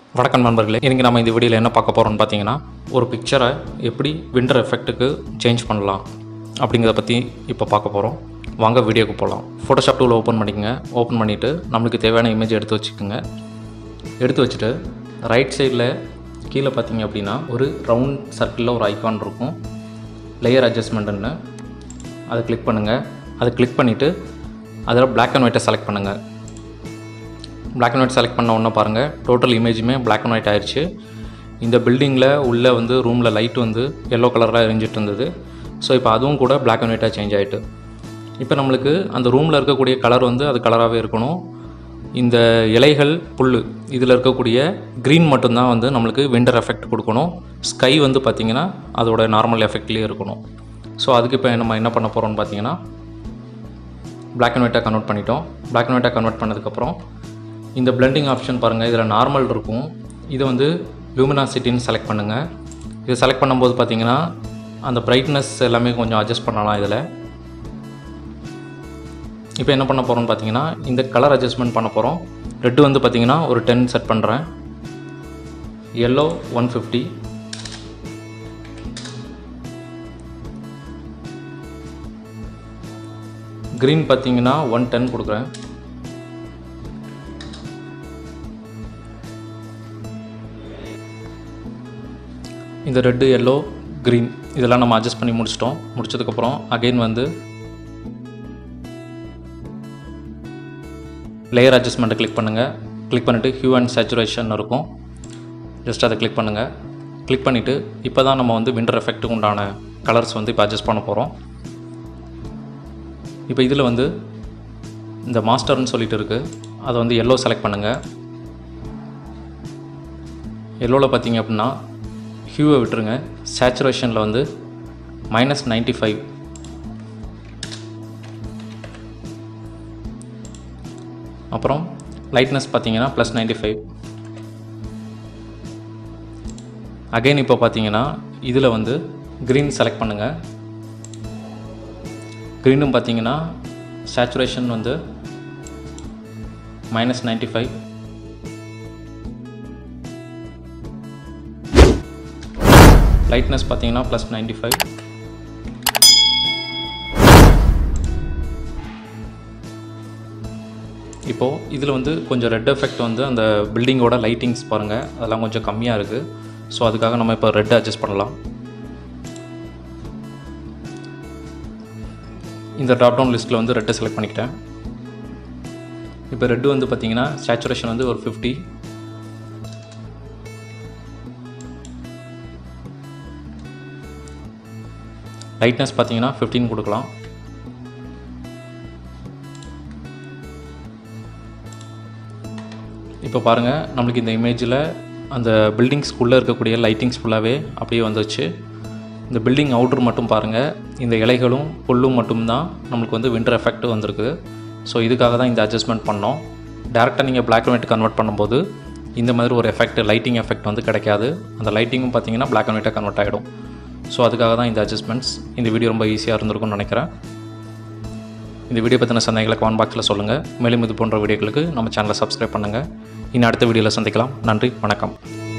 வணக்கம் நண்பர்களே இன்றைக்கி நம்ம இந்த வீடியோவில் என்ன பார்க்க போகிறோம்னு பார்த்தீங்கன்னா ஒரு பிக்சரை எப்படி விண்டர் எஃபெக்ட்டுக்கு சேஞ்ச் பண்ணலாம் அப்படிங்கிறத பற்றி இப்போ பார்க்க போகிறோம் வாங்க வீடியோக்கு போகலாம் ஃபோட்டோஷாப் டூவில் ஓப்பன் பண்ணிக்கங்க ஓப்பன் பண்ணிவிட்டு நம்மளுக்கு தேவையான இமேஜ் எடுத்து வச்சுக்கோங்க எடுத்து வச்சுட்டு ரைட் சைடில் கீழே பார்த்தீங்க அப்படின்னா ஒரு ரவுண்ட் சர்க்கிளில் ஒரு ஐகான் இருக்கும் லேயர் அட்ஜஸ்ட்மெண்ட்டுன்னு அதை கிளிக் பண்ணுங்கள் அதை கிளிக் பண்ணிவிட்டு அதில் Black அண்ட் ஒயிட்டை செலக்ட் பண்ணுங்கள் Black அண்ட் ஒயிட் செலக்ட் பண்ண உடனே பாருங்கள் டோட்டல் இமேஜுமே Black அண்ட் ஒயிட் ஆயிடுச்சு இந்த பில்டிங்கில் உள்ளே வந்து ரூமில் லைட் வந்து எல்லோ கலரில் எரிஞ்சிட்டு இருந்தது ஸோ இப்போ அதுவும் கூட Black அண்ட் ஒயிட்டாக சேஞ்ச் ஆகிட்டு இப்போ நம்மளுக்கு அந்த ரூமில் இருக்கக்கூடிய கலர் வந்து அது கலராகவே இருக்கணும் இந்த இலைகள் புல் இதில் இருக்கக்கூடிய க்ரீன் மட்டும்தான் வந்து நம்மளுக்கு விண்டர் எஃபெக்ட் கொடுக்கணும் ஸ்கை வந்து பார்த்திங்கன்னா அதோட நார்மல் எஃபெக்ட்லேயே இருக்கணும் ஸோ அதுக்கு இப்போ நம்ம என்ன பண்ண போகிறோம்னு பார்த்தீங்கன்னா Black அண்ட் ஒயிட்டாக கன்வெர்ட் பண்ணிட்டோம் Black அண்ட் ஒயிட்டாக கன்வெர்ட் பண்ணதுக்கப்புறம் இந்த பிளெண்டிங் ஆப்ஷன் பாருங்கள் இதில் நார்மல் இருக்கும் இதை வந்து லூமினாசிட்டின்னு செலக்ட் பண்ணுங்கள் இதை செலக்ட் பண்ணும்போது பார்த்தீங்கன்னா அந்த பிரைட்னஸ் எல்லாமே கொஞ்சம் அட்ஜஸ்ட் பண்ணலாம் இதில் இப்போ என்ன பண்ண போகிறோம்னு பார்த்தீங்கன்னா இந்த கலர் அட்ஜஸ்ட்மெண்ட் பண்ண போகிறோம் ரெட்டு வந்து பார்த்தீங்கன்னா ஒரு டென் செட் பண்ணுறேன் எல்லோ ஒன் ஃபிஃப்டி க்ரீன் பார்த்தீங்கன்னா ஒன் டென் கொடுக்குறேன் இந்த ரெட்டு எல்லோ க்ரீன் இதெல்லாம் நம்ம அட்ஜஸ்ட் பண்ணி முடிச்சிட்டோம் முடிச்சதுக்கப்புறம் அகைன் வந்து லேயர் அட்ஜஸ்ட்மெண்ட்டை கிளிக் பண்ணுங்கள் கிளிக் பண்ணிவிட்டு ஹியூ அண்ட் சேச்சுரேஷன் இருக்கும் ஜஸ்ட் அதை கிளிக் பண்ணுங்கள் கிளிக் பண்ணிவிட்டு இப்போ தான் நம்ம வந்து விண்டர் எஃபெக்ட்டுக்கு உண்டான கலர்ஸ் வந்து இப்போ அட்ஜஸ்ட் பண்ண போகிறோம் இப்போ இதில் வந்து இந்த மாஸ்டர்னு சொல்லிட்டு இருக்குது அதை வந்து எல்லோ செலக்ட் பண்ணுங்கள் எல்லோவில் பார்த்தீங்க அப்படின்னா ஹியூவை விட்டுருங்க சேச்சுரேஷனில் வந்து மைனஸ் நைன்ட்டி ஃபைவ் அப்புறம் லைட்னஸ் பார்த்தீங்கன்னா ப்ளஸ் நைன்ட்டி ஃபைவ் அகைன் இப்போ பார்த்தீங்கன்னா இதில் வந்து க்ரீன் செலக்ட் பண்ணுங்கள் க்ரீனும் பார்த்தீங்கன்னா சேச்சுரேஷன் வந்து மைனஸ் நைன்ட்டி ஃபைவ் லைட்னஸ் பார்த்தீங்கன்னா ப்ளஸ் நைன்ட்டி ஃபைவ் இப்போது இதில் வந்து கொஞ்சம் ரெட் எஃபெக்ட் வந்து அந்த பில்டிங்கோட லைட்டிங்ஸ் பாருங்கள் அதெல்லாம் கொஞ்சம் கம்மியாக இருக்குது ஸோ அதுக்காக நம்ம இப்போ ரெட் அட்ஜஸ்ட் பண்ணலாம் இந்த ட்ராப் டவுன் லிஸ்ட்டில் வந்து ரெட்டை செலக்ட் பண்ணிக்கிட்டேன் இப்போ ரெட்டு வந்து பார்த்தீங்கன்னா சேச்சுரேஷன் வந்து ஒரு ஃபிஃப்டி லைட்னஸ் பார்த்தீங்கன்னா ஃபிஃப்டீன் கொடுக்கலாம் இப்போ பாருங்கள் நம்மளுக்கு இந்த இமேஜில் அந்த பில்டிங்ஸ்குள்ளே இருக்கக்கூடிய லைட்டிங்ஸ் ஃபுல்லாகவே அப்படியே வந்துச்சு இந்த பில்டிங் அவுட்ரு மட்டும் பாருங்கள் இந்த இலைகளும் புல்லும் மட்டும்தான் நம்மளுக்கு வந்து விண்டர் எஃபெக்ட் வந்திருக்கு ஸோ இதுக்காக தான் இந்த அட்ஜஸ்ட்மெண்ட் பண்ணோம் டேரெக்டாக நீங்கள் Black அண்ட் ஒயிட் கன்வெர்ட் பண்ணும்போது இந்த மாதிரி ஒரு எஃபெக்ட் லைட்டிங் எஃபெக்ட் வந்து கிடைக்காது அந்த லைட்டிங்கும் பார்த்தீங்கன்னா Black அண்ட் ஒயிட்டாக கன்வெர்ட் ஆகிடும் ஸோ அதுக்காக தான் இந்த அட்ஜஸ்ட்மெண்ட்ஸ் இந்த வீடியோ ரொம்ப ஈஸியாக இருந்திருக்கும்னு நினைக்கிறேன் இந்த வீடியோ பற்றின சந்தேகங்களை கமெண்ட் பாக்ஸில் சொல்லுங்கள் மேலும் இது போன்ற வீடியோக்களுக்கு நம்ம சேனலை சப்ஸ்கிரைப் பண்ணுங்கள் இன்னும் அடுத்த வீடியோவில் சந்திக்கலாம் நன்றி வணக்கம்